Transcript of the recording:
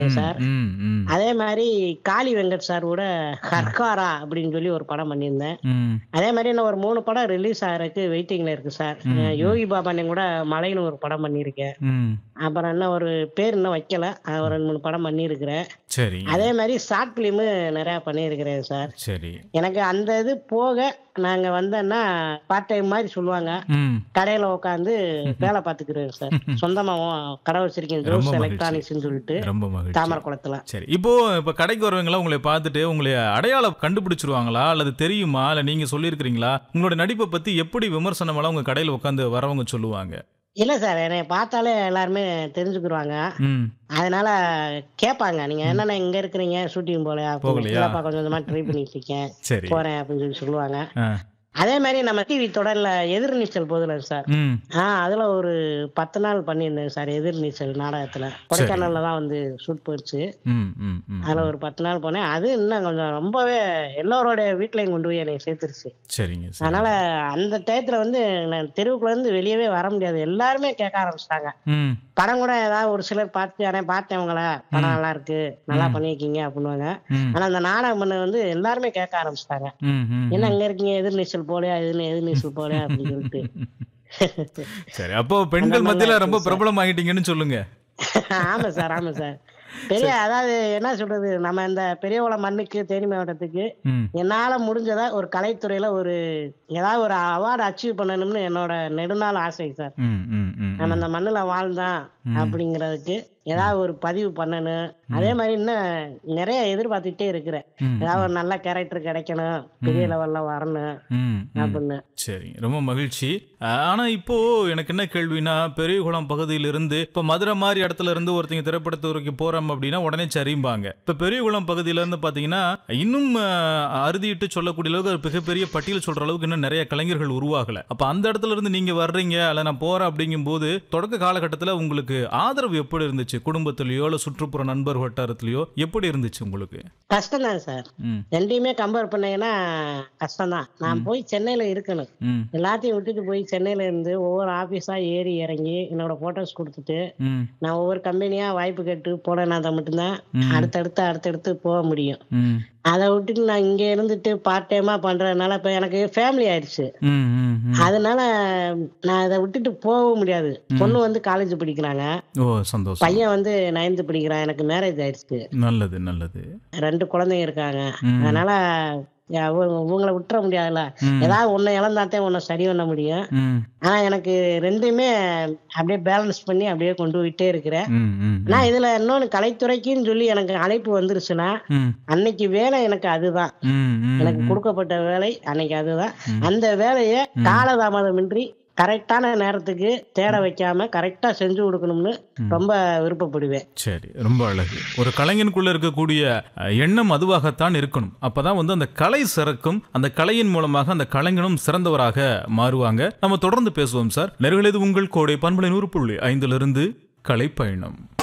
Sir ம் ம் அதே மாதிரி காளி வெங்கட் சார் கூட ஹர்காரா அப்படின்னு சொல்லி ஒரு படம் பண்ணியிருந்தேன் ம் அதே மாதிரி இன்னும் ஒரு மூணு படம் ரிலீஸ் ஆகிறதுக்கு வெயிட்டிங்ல இருக்கு சார் அஹ் யோகி பாபானே கூட மலைன்னு ஒரு படம் பண்ணியிருக்கேன் ம் அப்புறம் என்ன ஒரு பேர் இன்னும் வைக்கல அது ஒரு ரெண்டு மூணு படம் பண்ணியிருக்கிறேன் சரி அதே மாதிரி ஷார்ட் ஃபிலிமு நிறையா பண்ணியிருக்கிறேன் சார் சரி எனக்கு அந்த இது போக நாங்க வந்தோன்னா பார்ட் டைம் மாதிரி சொல்லுவாங்க ம் கடையில உட்காந்து வேலை பார்த்துக்கிறேன் சார் சொந்தமாவும் கடை வச்சிருக்கேன் ரொம்ப ஜோஸ் மகிழ்ச்சி. எலக்ட்ரானிக்ஸ்னு சொல்லிட்டு ரொம்ப மகிழ்ச்சி தாமரக்குளத்துல சரி இப்போ இப்ப கடைக்கு வருவங்களா உங்களை பார்த்துட்டு உங்களை அடையாளம் கண்டுபிடிச்சிருவாங்களா அல்லது தெரியுமா இல்ல நீங்க சொல்லியிருக்கிறீங்களா உங்களோட நடிப்பை பத்தி எப்படி விமர்சனம் எல்லாம் உங்க கடையில உட்காந்து வரவங்க சொல்லுவாங்க இல்ல சார் என்னை பார்த்தாலே எல்லாருமே தெரிஞ்சுக்கிருவாங்க ம் அதனால கேட்பாங்க நீங்க என்னென்ன இங்க இருக்கிறீங்க ஷூட்டிங் போலையா போகலையா? இல்லப்பா கொஞ்சம் கொஞ்சமா ட்ரை பண்ணிட்டு இருக்கேன் சரி போறேன் அப்படின்னு சொல்லி சொல்லுவாங்க ஆ. அதே மாதிரி நம்ம டிவி தொடர்ல எதிர்நீச்சல் போதுல சார் ம் ஆ அதுல ஒரு பத்து நாள் பண்ணியிருந்தேன் சார் எதிர்நீச்சல் நாடகத்துல கொடைக்கானல்ல தான் வந்து ஷூட் போயிடுச்சு ம் ம் ம் அதுல ஒரு பத்து நாள் போனேன் அது இன்னும் கொஞ்சம் ரொம்பவே எல்லாரோட வீட்லயும் கொண்டு போய் என்னை சேர்த்துருச்சு சரிங்க சரி அதனால அந்த டயத்துல வந்து நான் தெருவுக்குள்ள இருந்து வெளியவே வர முடியாது எல்லாருமே கேட்க ஆரம்பிச்சிட்டாங்க ம் படம் கூட ஏதாவது ஒரு சிலர் பார்த்து யாரே பார்த்தேன் உங்களை படம் நல்லா இருக்கு நல்லா பண்ணியிருக்கீங்க அப்படின்னுவாங்க ம் ஆனா அந்த நாடகம் பண்ண வந்து எல்லாருமே கேட்க ஆரம்பிச்சிட்டாங்க ம் ம் என்ன அங்க இருக்கீங்க எதிர்நீச்சல் போலையா எதிர் எதிர்நீச்சல் போலையா அப்படின்னு சொல்லிட்டு சரி அப்போ பெண்கள் மத்தியில ரொம்ப பிரபலம் ஆகிட்டீங்கன்னு சொல்லுங்க ஆமா சார் ஆமா சார் பெரிய அதாவது என்ன சொல்றது நம்ம இந்த பெரியகுளம் மண்ணுக்கு தேனி மாவட்டத்துக்கு ம் என்னால முடிஞ்சதா ஒரு கலைத்துறையில ஒரு ஏதாவது ஒரு அவார்டு அச்சீவ் பண்ணணும்னு என்னோட நெடுநாள் ஆசை சார் ம் ம் ம் நம்ம இந்த மண்ணுல வாழ்ந்தான் அப்படிங்கறதுக்கு ஏதாவது ஒரு பதிவு பண்ணணும் அதே மாதிரி இன்னும் நிறைய எதிர்பார்த்துட்டே இருக்கிறேன் ம். ஏதாவது ஒரு நல்ல கேரக்டர் கிடைக்கணும் பெரிய லெவல்ல வரணும் ம் ம் அப்படின்னு சரி ரொம்ப மகிழ்ச்சி அஹ், ஆனா இப்போ எனக்கு என்ன கேள்வினா பெரியகுளம் பகுதியிலிருந்து இப்ப மதுரை மாதிரி இடத்துல இருந்து ஒருத்தங்க திரைப்படத்துறைக்கு போறோம் அப்படின்னா உடனே சரிம்பாங்க இப்ப பெரியகுளம் பகுதியில இருந்து பாத்தீங்கன்னா இன்னும் அஹ், அறுதிட்டு சொல்லக்கூடிய அளவுக்கு ஒரு மிகப்பெரிய பட்டியல் சொல்ற அளவுக்கு இன்னும் நிறைய கலைஞர்கள் உருவாகல அப்ப அந்த இடத்துல இருந்து நீங்க வர்றீங்க அல்ல நான் போறேன் அப்படிங்கும் போது தொடக்க காலகட்டத்துல உங்களுக்கு ஆதரவு எப்படி இருந்துச்சு குடும்பத்திலயோ இல்ல சுற்றுப்புற நண்பர் வட்டாரத்திலயோ எப்படி இருந்துச்சு உங்களுக்கு கஷ்டம் தான் சார் ம் ரெண்டையுமே கம்பேர் பண்ணீங்கன்னா கஷ்டம் தான் நான் போய் சென்னையில இருக்கணும் ம் எல்லாத்தையும் விட்டுட்டு போய் சென்னையில இருந்து ஒவ்வொரு ஆபீஸா ஏறி இறங்கி என்னோட போட்டோஸ் கொடுத்துட்டு ம் நான் ஒவ்வொரு கம்பெனியா வாய்ப்பு கேட்டு போனேன்னா தான் மட்டும்தான் ம். அடுத்தடுத்து அடுத்தடுத்து போக முடியும் ம் அதை விட்டுட்டு நான் இங்க இருந்துட்டு பார்ட் டைமா பண்றதுனால இப்ப எனக்கு ஃபேமிலி ஆயிடுச்சு ம் ம் ம் அதனால நான் இதை விட்டுட்டு போகவும் முடியாது பொண்ணு வந்து காலேஜ் படிக்கிறாங்க ஓ சந்தோஷம் பையன் வந்து நைன்த் படிக்கிறான் எனக்கு மேரேஜ் ஆயிடுச்சு நல்லது நல்லது ரெண்டு குழந்தைங்க இருக்காங்க ம். அதனால அவங்க உங்களை விட்டுற முடியாதுல்ல ம். ஏதாவது ஒண்ணு இழந்தாத்தே ஒண்ணு சரி பண்ண முடியும் ம் ஆனா எனக்கு ரெண்டுமே அப்படியே பேலன்ஸ் பண்ணி அப்படியே கொண்டு போயிட்டே இருக்கிறேன் ம் ம் ஆனா இதுல இன்னொன்னு கலைத்துறைக்குன்னு சொல்லி எனக்கு அழைப்பு வந்துருச்சுன்னா ம் அன்னைக்கு வேலை எனக்கு அதுதான் ம் ம் எனக்கு கொடுக்கப்பட்ட வேலை அன்னைக்கு அதுதான் அந்த வேலையை காலதாமதமின்றி கரெக்டான நேரத்துக்கு தேட வைக்காம கரெக்டா செஞ்சு கொடுக்கணும்னு ரொம்ப விருப்பப்படுவேன் சரி ரொம்ப அழகு ஒரு கலைஞனுக்குள்ள இருக்கக்கூடிய அஹ், எண்ணம் அதுவாகத்தான் இருக்கணும் அப்பதான் வந்து அந்த கலை சிறக்கும் அந்த கலையின் மூலமாக அந்த கலைஞனும் சிறந்தவராக மாறுவாங்க நம்ம தொடர்ந்து பேசுவோம் சார் நேர்களே இது உங்கள் கோடை பண்பலை நூறு புள்ளி ஐந்திலிருந்து கலை பயணம்